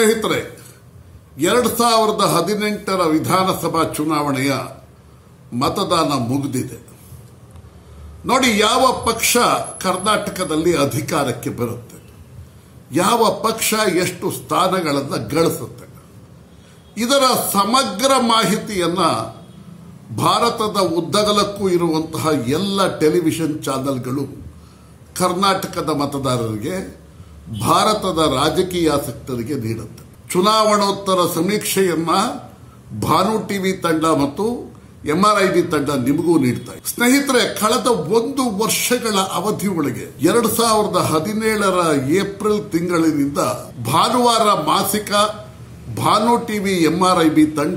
ಸ್ನೇಹಿತರೆ ಎರಡು ಸಾವಿರದ ಹದಿನೆಂಟರ ವಿಧಾನಸಭಾ ಚುನಾವಣೆಯ ಮತದಾನ ಮುಗಿದಿದೆ ನೋಡಿ ಯಾವ ಪಕ್ಷ ಕರ್ನಾಟಕದಲ್ಲಿ ಅಧಿಕಾರಕ್ಕೆ ಬರುತ್ತೆ ಯಾವ ಪಕ್ಷ ಎಷ್ಟು ಸ್ಥಾನಗಳನ್ನು ಗಳಿಸುತ್ತೆ ಇದರ ಸಮಗ್ರ ಮಾಹಿತಿಯನ್ನ ಭಾರತದ ಉದ್ದಗಲಕ್ಕೂ ಇರುವಂತಹ ಎಲ್ಲ ಟೆಲಿವಿಷನ್ ಚಾನೆಲ್ಗಳು ಕರ್ನಾಟಕದ ಮತದಾರರಿಗೆ ಭಾರತದ ರಾಜಕೀಯಾಸಕ್ತರಿಗೆ ನೀಡುತ್ತೆ ಚುನಾವಣೋತ್ತರ ಸಮೀಕ್ಷೆಯನ್ನ ಭಾನು ಟಿವಿ ತಂಡ ಮತ್ತು ಎಂಆರ್ಐಬಿ ತಂಡ ನಿಮಗೂ ನೀಡ್ತಾ ಇದೆ ಸ್ನೇಹಿತರೆ ಕಳೆದ ಒಂದು ವರ್ಷಗಳ ಅವಧಿ ಒಳಗೆ ಎರಡು ಸಾವಿರದ ಹದಿನೇಳರ ಏಪ್ರಿಲ್ ತಿಂಗಳಿನಿಂದ ಭಾನುವಾರ ಮಾಸಿಕ ಭಾನು ಟಿವಿ ಎಂಆರ್ಐಬಿ ತಂಡ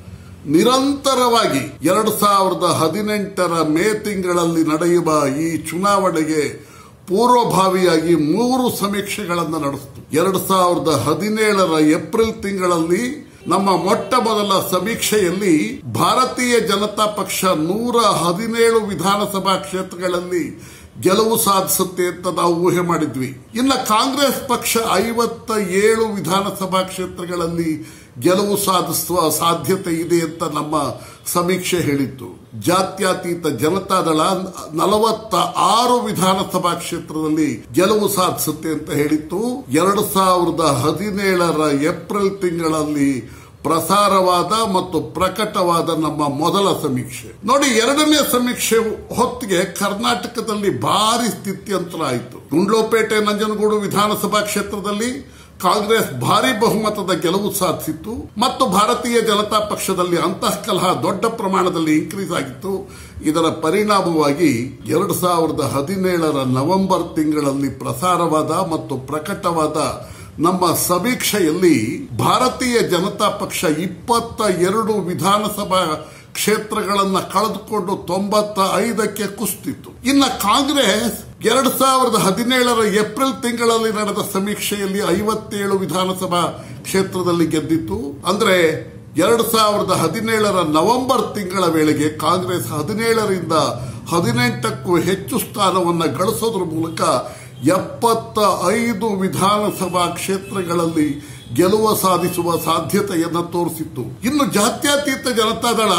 ನಿರಂತರವಾಗಿ ಎರಡು ಸಾವಿರದ ಹದಿನೆಂಟರ ಮೇ ತಿಂಗಳಲ್ಲಿ ನಡೆಯುವ ಈ ಚುನಾವಣೆಗೆ ಪೂರ್ವಭಾವಿಯಾಗಿ ಮೂರು ಸಮೀಕ್ಷೆಗಳನ್ನು ನಡೆಸಿತು ಎರಡು ಸಾವಿರದ ಹದಿನೇಳರ ಏಪ್ರಿಲ್ ತಿಂಗಳಲ್ಲಿ ನಮ್ಮ ಮೊಟ್ಟ ಮೊದಲ ಸಮೀಕ್ಷೆಯಲ್ಲಿ ಭಾರತೀಯ ಜನತಾ ಪಕ್ಷ ನೂರ ಹದಿನೇಳು ವಿಧಾನಸಭಾ ಕ್ಷೇತ್ರಗಳಲ್ಲಿ ಗೆಲುವು ಸಾಧಿಸುತ್ತೆ ಅಂತ ನಾವು ಊಹೆ ಮಾಡಿದ್ವಿ ಇನ್ನು ಕಾಂಗ್ರೆಸ್ ಪಕ್ಷ ಐವತ್ತ ಏಳು ವಿಧಾನಸಭಾ ಕ್ಷೇತ್ರಗಳಲ್ಲಿ ಗೆಲುವು ಸಾಧಿಸುವ ಸಾಧ್ಯತೆ ಇದೆ ಅಂತ ನಮ್ಮ ಸಮೀಕ್ಷೆ ಹೇಳಿತ್ತು ಜಾತ್ಯತೀತ ಜನತಾದಳ ನಲವತ್ತ ಆರು ವಿಧಾನಸಭಾ ಕ್ಷೇತ್ರದಲ್ಲಿ ಗೆಲುವು ಸಾಧಿಸುತ್ತೆ ಅಂತ ಹೇಳಿತ್ತು ಎರಡು ಸಾವಿರದ ಹದಿನೇಳರ ಏಪ್ರಿಲ್ ತಿಂಗಳಲ್ಲಿ ಪ್ರಸಾರವಾದ ಮತ್ತು ಪ್ರಕಟವಾದ ನಮ್ಮ ಮೊದಲ ಸಮೀಕ್ಷೆ ನೋಡಿ ಎರಡನೇ ಸಮೀಕ್ಷೆ ಹೊತ್ತಿಗೆ ಕರ್ನಾಟಕದಲ್ಲಿ ಭಾರಿ ಸ್ಥಿತ್ಯಂತರ ಆಯಿತು ಗುಂಡ್ಲೋಪೇಟೆ ನಂಜನಗೂಡು ವಿಧಾನಸಭಾ ಕ್ಷೇತ್ರದಲ್ಲಿ ಕಾಂಗ್ರೆಸ್ ಭಾರಿ ಬಹುಮತದ ಗೆಲುವು ಸಾಧಿಸಿತ್ತು ಮತ್ತು ಭಾರತೀಯ ಜನತಾ ಪಕ್ಷದಲ್ಲಿ ಅಂತಃಕಲಹ ದೊಡ್ಡ ಪ್ರಮಾಣದಲ್ಲಿ ಇನ್ಕ್ರೀಸ್ ಆಗಿತ್ತು ಇದರ ಪರಿಣಾಮವಾಗಿ ಎರಡು ಸಾವಿರದ ಹದಿನೇಳರ ನವೆಂಬರ್ ತಿಂಗಳಲ್ಲಿ ಪ್ರಸಾರವಾದ ಮತ್ತು ಪ್ರಕಟವಾದ ನಮ್ಮ ಸಮೀಕ್ಷೆಯಲ್ಲಿ ಭಾರತೀಯ ಜನತಾ ಪಕ್ಷ ಇಪ್ಪತ್ತ ಎರಡು ವಿಧಾನಸಭಾ ಕ್ಷೇತ್ರಗಳನ್ನ ಕಳೆದುಕೊಂಡು ತೊಂಬತ್ತ ಐದಕ್ಕೆ ಕುಸಿತಿತ್ತು ಇನ್ನು ಕಾಂಗ್ರೆಸ್ ಎರಡು ಸಾವಿರದ ಹದಿನೇಳರ ಏಪ್ರಿಲ್ ತಿಂಗಳಲ್ಲಿ ನಡೆದ ಸಮೀಕ್ಷೆಯಲ್ಲಿ ಐವತ್ತೇಳು ವಿಧಾನಸಭಾ ಕ್ಷೇತ್ರದಲ್ಲಿ ಗೆದ್ದಿತ್ತು ಅಂದ್ರೆ ಎರಡು ಸಾವಿರದ ಹದಿನೇಳರ ನವೆಂಬರ್ ತಿಂಗಳ ವೇಳೆಗೆ ಕಾಂಗ್ರೆಸ್ ಹದಿನೇಳರಿಂದ ಹದಿನೆಂಟಕ್ಕೂ ಹೆಚ್ಚು ಸ್ಥಾನವನ್ನು ಗಳಿಸೋದ್ರ ಮೂಲಕ ಎಪ್ಪತ್ತ ಐದು ವಿಧಾನಸಭಾ ಕ್ಷೇತ್ರಗಳಲ್ಲಿ ಗೆಲುವು ಸಾಧಿಸುವ ಸಾಧ್ಯತೆಯನ್ನು ತೋರಿಸಿತ್ತು ಇನ್ನು ಜಾತ್ಯತೀತ ಜನತಾದಳ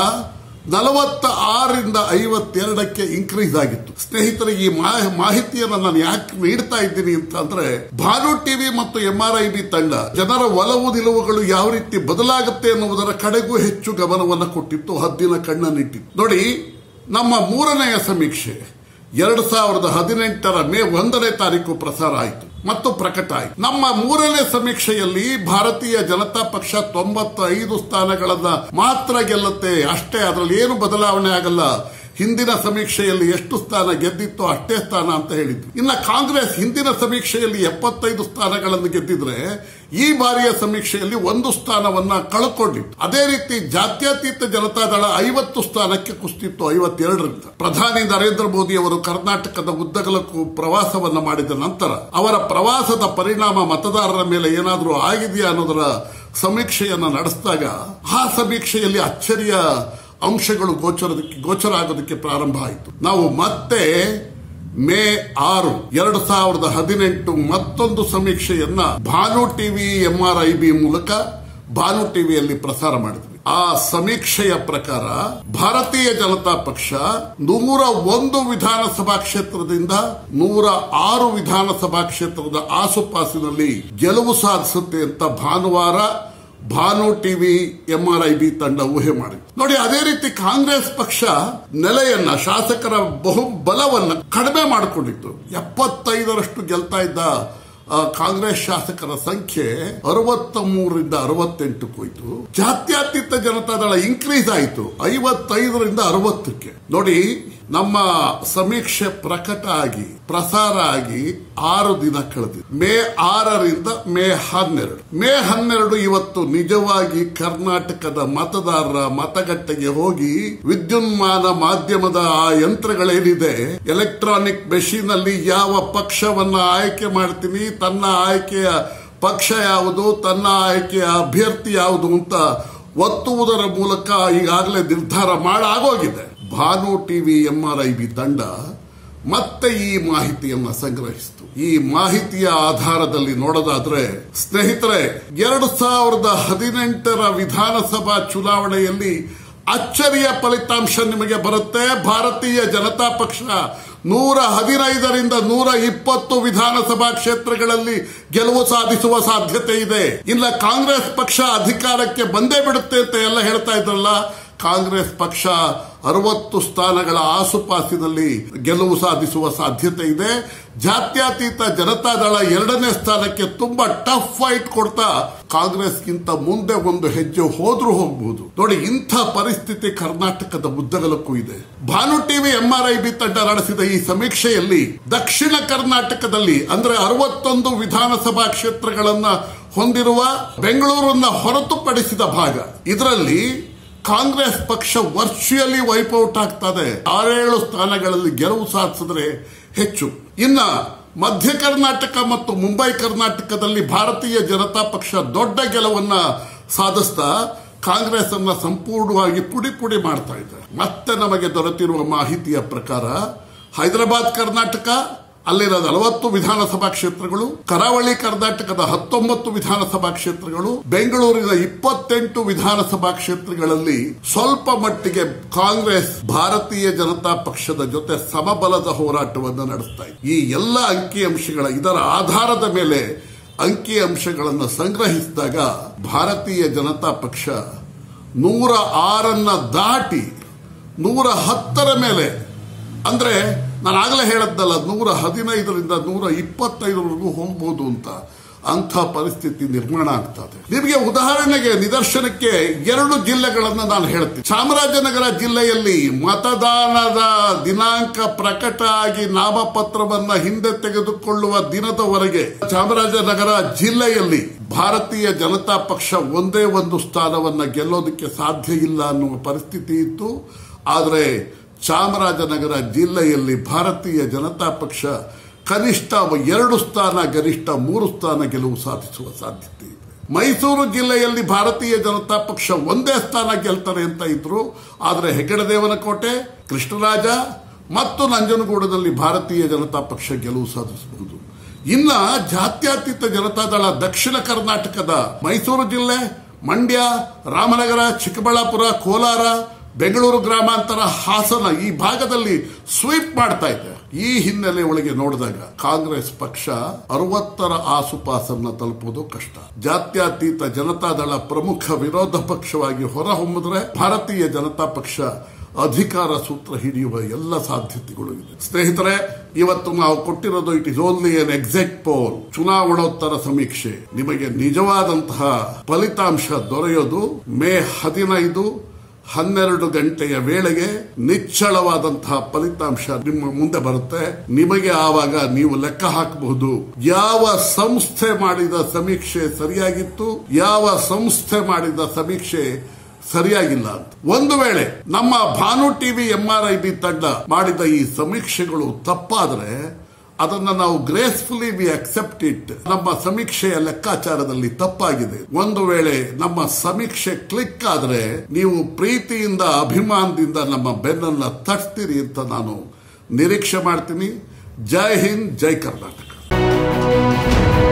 ನಲವತ್ತ ಆರರಿಂದ ಐವತ್ತೆರಡಕ್ಕೆ ಇನ್ಕ್ರೀಸ್ ಆಗಿತ್ತು ಸ್ನೇಹಿತರೆ ಈ ಮಾಹಿತಿಯನ್ನು ನಾನು ಯಾಕೆ ನೀಡ್ತಾ ಇದ್ದೀನಿ ಅಂತಂದ್ರೆ ಭಾನು ಟಿವಿ ಮತ್ತು ಎಂಆರ್ಐಬಿ ತಂಡ ಜನರ ಒಲವು ನಿಲುವುಗಳು ಯಾವ ರೀತಿ ಬದಲಾಗುತ್ತೆ ಎನ್ನುವುದರ ಕಡೆಗೂ ಹೆಚ್ಚು ಗಮನವನ್ನು ಕೊಟ್ಟಿತ್ತು ಹದ್ದಿನ ಕಣ್ಣನ್ನಿಟ್ಟಿತ್ತು ನೋಡಿ ನಮ್ಮ ಮೂರನೆಯ ಸಮೀಕ್ಷೆ ಎರಡು ಸಾವಿರದ ಹದಿನೆಂಟರ ಮೇ ಒಂದನೇ ತಾರೀಕು ಪ್ರಸಾರ ಆಯಿತು ಮತ್ತು ಪ್ರಕಟ ಆಯಿತು ನಮ್ಮ ಮೂರನೇ ಸಮೀಕ್ಷೆಯಲ್ಲಿ ಭಾರತೀಯ ಜನತಾ ಪಕ್ಷ ತೊಂಬತ್ತೈದು ಸ್ಥಾನಗಳನ್ನ ಮಾತ್ರ ಗೆಲ್ಲುತ್ತೆ ಅಷ್ಟೇ ಅದರಲ್ಲಿ ಏನು ಬದಲಾವಣೆ ಆಗಲ್ಲ ಹಿಂದಿನ ಸಮೀಕ್ಷೆಯಲ್ಲಿ ಎಷ್ಟು ಸ್ಥಾನ ಗೆದ್ದಿತ್ತು ಅಷ್ಟೇ ಸ್ಥಾನ ಅಂತ ಹೇಳಿದ್ರು ಇನ್ನು ಕಾಂಗ್ರೆಸ್ ಹಿಂದಿನ ಸಮೀಕ್ಷೆಯಲ್ಲಿ ಎಪ್ಪತ್ತೈದು ಸ್ಥಾನಗಳನ್ನು ಗೆದ್ದಿದ್ರೆ ಈ ಬಾರಿಯ ಸಮೀಕ್ಷೆಯಲ್ಲಿ ಒಂದು ಸ್ಥಾನವನ್ನ ಕಳ್ಕೊಂಡಿತ್ತು ಅದೇ ರೀತಿ ಜಾತ್ಯತೀತ ಜನತಾದಳ ಐವತ್ತು ಸ್ಥಾನಕ್ಕೆ ಕುಸಿತಿತ್ತು ಐವತ್ತೆರಡರಿಂದ ಪ್ರಧಾನಿ ನರೇಂದ್ರ ಮೋದಿ ಅವರು ಕರ್ನಾಟಕದ ಉದ್ದಗಲಕ್ಕೂ ಪ್ರವಾಸವನ್ನ ಮಾಡಿದ ನಂತರ ಅವರ ಪ್ರವಾಸದ ಪರಿಣಾಮ ಮತದಾರರ ಮೇಲೆ ಏನಾದರೂ ಆಗಿದೆಯಾ ಅನ್ನೋದರ ಸಮೀಕ್ಷೆಯನ್ನ ನಡೆಸಿದಾಗ ಆ ಸಮೀಕ್ಷೆಯಲ್ಲಿ ಅಚ್ಚರಿಯ ಅಂಶಗಳು ಗೋಚರದಕ್ಕೆ ಗೋಚರ ಆಗೋದಕ್ಕೆ ಪ್ರಾರಂಭ ಆಯಿತು ನಾವು ಮತ್ತೆ ಮೇ ಆರು ಎರಡು ಸಾವಿರದ ಹದಿನೆಂಟು ಮತ್ತೊಂದು ಸಮೀಕ್ಷೆಯನ್ನ ಭಾನು ಟಿವಿ ಎಂಆರ್ಐಬಿ ಮೂಲಕ ಭಾನು ಟಿವಿಯಲ್ಲಿ ಪ್ರಸಾರ ಮಾಡಿದ್ವಿ ಆ ಸಮೀಕ್ಷೆಯ ಪ್ರಕಾರ ಭಾರತೀಯ ಜನತಾ ಪಕ್ಷ ನೂರ ಒಂದು ವಿಧಾನಸಭಾ ಕ್ಷೇತ್ರದಿಂದ ನೂರ ಆರು ವಿಧಾನಸಭಾ ಕ್ಷೇತ್ರದ ಆಸುಪಾಸಿನಲ್ಲಿ ಗೆಲುವು ಸಾಧಿಸುತ್ತೆ ಅಂತ ಭಾನುವಾರ ಭಾನು ಟಿವಿ ಎಂಆರ್ಐಬಿ ತಂಡ ಊಹೆ ಮಾಡಿದೆ ನೋಡಿ ಅದೇ ರೀತಿ ಕಾಂಗ್ರೆಸ್ ಪಕ್ಷ ನೆಲೆಯನ್ನ ಶಾಸಕರ ಬಹುಬಲವನ್ನ ಕಡಿಮೆ ಮಾಡಿಕೊಂಡಿತ್ತು ಎಪ್ಪತ್ತೈದರಷ್ಟು ಗೆಲ್ತಾ ಇದ್ದ ಕಾಂಗ್ರೆಸ್ ಶಾಸಕರ ಸಂಖ್ಯೆ ಅರವತ್ತ ಮೂರರಿಂದ ಅರವತ್ತೆಂಟು ಹೋಯ್ತು ಜಾತ್ಯತೀತ ಜನತಾದಳ ಇನ್ಕ್ರೀಸ್ ಆಯಿತು ಐವತ್ತೈದರಿಂದ ಅರವತ್ತಕ್ಕೆ ನೋಡಿ ನಮ್ಮ ಸಮೀಕ್ಷೆ ಪ್ರಕಟ ಆಗಿ ಪ್ರಸಾರ ಆಗಿ ಆರು ದಿನ ಕಳೆದಿದೆ ಮೇ ಆರರಿಂದ ಮೇ ಹನ್ನೆರಡು ಮೇ ಹನ್ನೆರಡು ಇವತ್ತು ನಿಜವಾಗಿ ಕರ್ನಾಟಕದ ಮತದಾರರ ಮತಗಟ್ಟೆಗೆ ಹೋಗಿ ವಿದ್ಯುನ್ಮಾನ ಮಾಧ್ಯಮದ ಆ ಯಂತ್ರಗಳೇನಿದೆ ಎಲೆಕ್ಟ್ರಾನಿಕ್ ಮೆಷಿನ್ ಅಲ್ಲಿ ಯಾವ ಪಕ್ಷವನ್ನ ಆಯ್ಕೆ ಮಾಡ್ತೀನಿ ತನ್ನ ಆಯ್ಕೆಯ ಪಕ್ಷ ಯಾವುದು ತನ್ನ ಆಯ್ಕೆಯ ಅಭ್ಯರ್ಥಿ ಯಾವುದು ಅಂತ ಒತ್ತುವುದರ ಮೂಲಕ ಈಗಾಗಲೇ ನಿರ್ಧಾರ ಮಾಡಾಗೋಗಿದೆ ಭಾನು ಟಿವಿ ಎಂಆರ್ಐಬಿ ತಂಡ ಮತ್ತೆ ಈ ಮಾಹಿತಿಯನ್ನು ಸಂಗ್ರಹಿಸಿತು ಈ ಮಾಹಿತಿಯ ಆಧಾರದಲ್ಲಿ ನೋಡೋದಾದ್ರೆ ಸ್ನೇಹಿತರೆ ಎರಡು ಸಾವಿರದ ಹದಿನೆಂಟರ ವಿಧಾನಸಭಾ ಚುನಾವಣೆಯಲ್ಲಿ ಅಚ್ಚರಿಯ ಫಲಿತಾಂಶ ನಿಮಗೆ ಬರುತ್ತೆ ಭಾರತೀಯ ಜನತಾ ಪಕ್ಷ ನೂರ ಹದಿನೈದರಿಂದ ನೂರ ಇಪ್ಪತ್ತು ವಿಧಾನಸಭಾ ಕ್ಷೇತ್ರಗಳಲ್ಲಿ ಗೆಲುವು ಸಾಧಿಸುವ ಸಾಧ್ಯತೆ ಇದೆ ಇಲ್ಲ ಕಾಂಗ್ರೆಸ್ ಪಕ್ಷ ಅಧಿಕಾರಕ್ಕೆ ಬಂದೇ ಬಿಡುತ್ತೆ ಅಂತ ಎಲ್ಲ ಹೇಳ್ತಾ ಇದ್ರಲ್ಲ ಕಾಂಗ್ರೆಸ್ ಪಕ್ಷ ಅರವತ್ತು ಸ್ಥಾನಗಳ ಆಸುಪಾಸಿನಲ್ಲಿ ಗೆಲುವು ಸಾಧಿಸುವ ಸಾಧ್ಯತೆ ಇದೆ ಜಾತ್ಯತೀತ ಜನತಾದಳ ಎರಡನೇ ಸ್ಥಾನಕ್ಕೆ ತುಂಬಾ ಟಫ್ ಫೈಟ್ ಕೊಡ್ತಾ ಕಾಂಗ್ರೆಸ್ಗಿಂತ ಮುಂದೆ ಒಂದು ಹೆಜ್ಜೆ ಹೋದ್ರೂ ಹೋಗಬಹುದು ನೋಡಿ ಇಂಥ ಪರಿಸ್ಥಿತಿ ಕರ್ನಾಟಕದ ಉದ್ದಗಲಕ್ಕೂ ಇದೆ ಭಾನು ಟಿವಿ ಎಂಆರ್ಐಬಿ ತಂಡ ನಡೆಸಿದ ಈ ಸಮೀಕ್ಷೆಯಲ್ಲಿ ದಕ್ಷಿಣ ಕರ್ನಾಟಕದಲ್ಲಿ ಅಂದ್ರೆ ಅರವತ್ತೊಂದು ವಿಧಾನಸಭಾ ಕ್ಷೇತ್ರಗಳನ್ನ ಹೊಂದಿರುವ ಬೆಂಗಳೂರನ್ನ ಹೊರತುಪಡಿಸಿದ ಭಾಗ ಇದರಲ್ಲಿ ಕಾಂಗ್ರೆಸ್ ಪಕ್ಷ ವರ್ಚುಯಲಿ ವೈಪೌಟ್ ಆಗ್ತದೆ ಆರೇಳು ಸ್ಥಾನಗಳಲ್ಲಿ ಗೆಲುವು ಸಾಧಿಸಿದ್ರೆ ಹೆಚ್ಚು ಇನ್ನ ಮಧ್ಯ ಕರ್ನಾಟಕ ಮತ್ತು ಮುಂಬೈ ಕರ್ನಾಟಕದಲ್ಲಿ ಭಾರತೀಯ ಜನತಾ ಪಕ್ಷ ದೊಡ್ಡ ಗೆಲುವನ್ನ ಸಾಧಿಸ್ತಾ ಕಾಂಗ್ರೆಸ್ ಅನ್ನ ಸಂಪೂರ್ಣವಾಗಿ ಪುಡಿ ಪುಡಿ ಮಾಡ್ತಾ ಇದೆ ಮತ್ತೆ ನಮಗೆ ದೊರೆತಿರುವ ಮಾಹಿತಿಯ ಪ್ರಕಾರ ಹೈದರಾಬಾದ್ ಕರ್ನಾಟಕ ಅಲ್ಲಿನ ನಲವತ್ತು ವಿಧಾನಸಭಾ ಕ್ಷೇತ್ರಗಳು ಕರಾವಳಿ ಕರ್ನಾಟಕದ ಹತ್ತೊಂಬತ್ತು ವಿಧಾನಸಭಾ ಕ್ಷೇತ್ರಗಳು ಬೆಂಗಳೂರಿನ ಇಪ್ಪತ್ತೆಂಟು ವಿಧಾನಸಭಾ ಕ್ಷೇತ್ರಗಳಲ್ಲಿ ಸ್ವಲ್ಪ ಮಟ್ಟಿಗೆ ಕಾಂಗ್ರೆಸ್ ಭಾರತೀಯ ಜನತಾ ಪಕ್ಷದ ಜೊತೆ ಸಮಬಲದ ಹೋರಾಟವನ್ನು ನಡೆಸ್ತಾ ಇದೆ ಈ ಎಲ್ಲ ಅಂಕಿಅಂಶಗಳ ಇದರ ಆಧಾರದ ಮೇಲೆ ಅಂಕಿಅಂಶಗಳನ್ನು ಸಂಗ್ರಹಿಸಿದಾಗ ಭಾರತೀಯ ಜನತಾ ಪಕ್ಷ ನೂರ ಆರನ್ನ ದಾಟಿ ನೂರ ಹತ್ತರ ಮೇಲೆ ಅಂದ್ರೆ ನಾನು ಆಗಲೇ ಹೇಳದ್ದಲ್ಲ ನೂರ ಹದಿನೈದರಿಂದ ನೂರ ಇಪ್ಪತ್ತೈದರವರೆಗೂ ಹೋಗ್ಬೋದು ಅಂತ ಅಂಥ ಪರಿಸ್ಥಿತಿ ನಿರ್ಮಾಣ ಆಗ್ತದೆ ನಿಮಗೆ ಉದಾಹರಣೆಗೆ ನಿದರ್ಶನಕ್ಕೆ ಎರಡು ಜಿಲ್ಲೆಗಳನ್ನು ನಾನು ಹೇಳ್ತೀನಿ ಚಾಮರಾಜನಗರ ಜಿಲ್ಲೆಯಲ್ಲಿ ಮತದಾನದ ದಿನಾಂಕ ಪ್ರಕಟ ಆಗಿ ನಾಮಪತ್ರವನ್ನ ಹಿಂದೆ ತೆಗೆದುಕೊಳ್ಳುವ ದಿನದವರೆಗೆ ಚಾಮರಾಜನಗರ ಜಿಲ್ಲೆಯಲ್ಲಿ ಭಾರತೀಯ ಜನತಾ ಪಕ್ಷ ಒಂದೇ ಒಂದು ಸ್ಥಾನವನ್ನ ಗೆಲ್ಲೋದಕ್ಕೆ ಸಾಧ್ಯ ಇಲ್ಲ ಅನ್ನುವ ಪರಿಸ್ಥಿತಿ ಇತ್ತು ಆದರೆ ಚಾಮರಾಜನಗರ ಜಿಲ್ಲೆಯಲ್ಲಿ ಭಾರತೀಯ ಜನತಾ ಪಕ್ಷ ಕನಿಷ್ಠ ಎರಡು ಸ್ಥಾನ ಗರಿಷ್ಠ ಮೂರು ಸ್ಥಾನ ಗೆಲುವು ಸಾಧಿಸುವ ಸಾಧ್ಯತೆ ಇದೆ ಮೈಸೂರು ಜಿಲ್ಲೆಯಲ್ಲಿ ಭಾರತೀಯ ಜನತಾ ಪಕ್ಷ ಒಂದೇ ಸ್ಥಾನ ಗೆಲ್ತಾರೆ ಅಂತ ಇದ್ರು ಆದರೆ ಹೆಗ್ಗಡದೇವನಕೋಟೆ ಕೃಷ್ಣರಾಜ ಮತ್ತು ನಂಜನಗೂಡದಲ್ಲಿ ಭಾರತೀಯ ಜನತಾ ಪಕ್ಷ ಗೆಲುವು ಸಾಧಿಸಬಹುದು ಇನ್ನ ಜಾತ್ಯತೀತ ಜನತಾದಳ ದಕ್ಷಿಣ ಕರ್ನಾಟಕದ ಮೈಸೂರು ಜಿಲ್ಲೆ ಮಂಡ್ಯ ರಾಮನಗರ ಚಿಕ್ಕಬಳ್ಳಾಪುರ ಕೋಲಾರ ಬೆಂಗಳೂರು ಗ್ರಾಮಾಂತರ ಹಾಸನ ಈ ಭಾಗದಲ್ಲಿ ಸ್ವೀಪ್ ಮಾಡ್ತಾ ಇದೆ ಈ ಹಿನ್ನೆಲೆ ಒಳಗೆ ನೋಡಿದಾಗ ಕಾಂಗ್ರೆಸ್ ಪಕ್ಷ ಅರವತ್ತರ ಆಸುಪಾಸನ್ನ ತಲುಪುವುದು ಕಷ್ಟ ಜಾತ್ಯತೀತ ಜನತಾದಳ ಪ್ರಮುಖ ವಿರೋಧ ಪಕ್ಷವಾಗಿ ಹೊರಹೊಮ್ಮಿದ್ರೆ ಭಾರತೀಯ ಜನತಾ ಪಕ್ಷ ಅಧಿಕಾರ ಸೂತ್ರ ಹಿಡಿಯುವ ಎಲ್ಲ ಸಾಧ್ಯತೆಗಳು ಇದೆ ಸ್ನೇಹಿತರೆ ಇವತ್ತು ನಾವು ಕೊಟ್ಟಿರೋದು it is only an exact poll ಚುನಾವಣೋತ್ತರ ಸಮೀಕ್ಷೆ ನಿಮಗೆ ನಿಜವಾದಂತಹ ಫಲಿತಾಂಶ ದೊರೆಯೋದು ಮೇ ಹದಿನೈದು ಹನ್ನೆರಡು ಗಂಟೆಯ ವೇಳೆಗೆ ನಿಚ್ಚಳವಾದಂತಹ ಫಲಿತಾಂಶ ನಿಮ್ಮ ಮುಂದೆ ಬರುತ್ತೆ ನಿಮಗೆ ಆವಾಗ ನೀವು ಲೆಕ್ಕ ಹಾಕಬಹುದು ಯಾವ ಸಂಸ್ಥೆ ಮಾಡಿದ ಸಮೀಕ್ಷೆ ಸರಿಯಾಗಿತ್ತು ಯಾವ ಸಂಸ್ಥೆ ಮಾಡಿದ ಸಮೀಕ್ಷೆ ಸರಿಯಾಗಿಲ್ಲ ಅಂತ ಒಂದು ವೇಳೆ ನಮ್ಮ ಭಾನು ಟಿವಿ ಎಂಆರ್ಐಬಿ ತಂಡ ಮಾಡಿದ ಈ ಸಮೀಕ್ಷೆಗಳು ತಪ್ಪಾದ್ರೆ ಅದನ್ನ ನಾವು ಗ್ರೇಸ್ಫುಲಿ ವಿ ಅಕ್ಸೆಪ್ಟ್ ಇಟ್ ನಮ್ಮ ಸಮೀಕ್ಷೆಯ ಲೆಕ್ಕಾಚಾರದಲ್ಲಿ ತಪ್ಪಾಗಿದೆ ಒಂದು ವೇಳೆ ನಮ್ಮ ಸಮೀಕ್ಷೆ ಕ್ಲಿಕ್ ಆದ್ರೆ ನೀವು ಪ್ರೀತಿಯಿಂದ ಅಭಿಮಾನದಿಂದ ನಮ್ಮ ಬೆನ್ನನ್ನ ತಟ್ತೀರಿ ಅಂತ ನಾನು ನಿರೀಕ್ಷೆ ಮಾಡ್ತೀನಿ ಜೈ ಹಿಂದ್ ಜೈ ಕರ್ನಾಟಕ